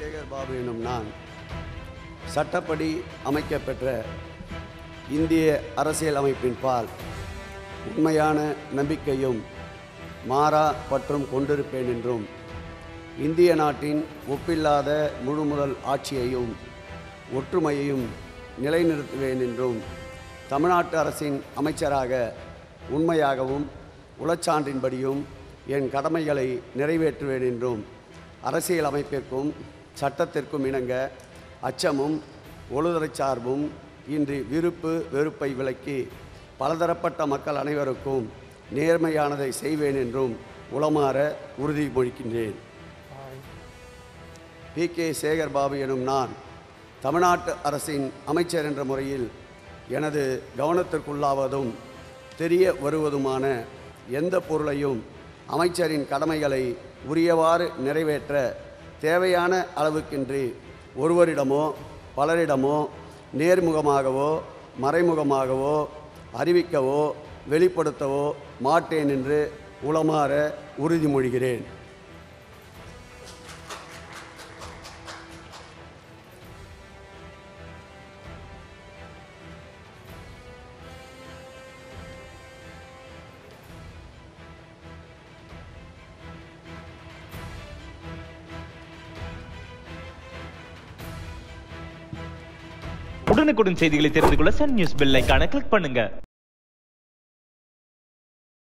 சேகர் பாபு எனும் நான் சட்டப்படி அமைக்கப்பெற்ற இந்திய அரசியல் அமைப்பின் பால் உண்மையான நம்பிக்கையும் மாறா பற்றும் கொண்டிருப்பேன் என்றும் இந்திய நாட்டின் ஒப்பில்லாத முழுமுதல் ஆட்சியையும் ஒற்றுமையையும் நிலைநிறுத்துவேன் என்றும் தமிழ்நாட்டு அரசின் அமைச்சராக உண்மையாகவும் உளச்சான்றின்படியும் என் கடமைகளை நிறைவேற்றுவேன் என்றும் அரசியல் அமைப்பிற்கும் சட்டத்திற்கும் இணங்க அச்சமும் ஒழுதலைச் சார்பும் இன்றி விருப்பு வெறுப்பை விலக்கி பலதரப்பட்ட மக்கள் அனைவருக்கும் நேர்மையானதை செய்வேன் என்றும் உளமாற உறுதிமொழிக்கின்றேன் பி கே சேகர் பாபு எனும் நான் தமிழ்நாட்டு அரசின் அமைச்சர் என்ற முறையில் எனது கவனத்திற்குள்ளாவதும் தெரிய வருவதுமான எந்த பொருளையும் அமைச்சரின் கடமைகளை உரியவாறு நிறைவேற்ற தேவையான அளவுக்கின்றி ஒருவரிடமோ பலரிடமோ நேர்முகமாகவோ மறைமுகமாகவோ அறிவிக்கவோ வெளிப்படுத்தவோ மாட்டேன் என்று உளமாற உறுதிமொழிகிறேன் உடனுக்குடன் செய்திகளை தெரிந்து கொள்ள சன் நியூஸ் பெல் ஐகானை கிளிக் பண்ணுங்க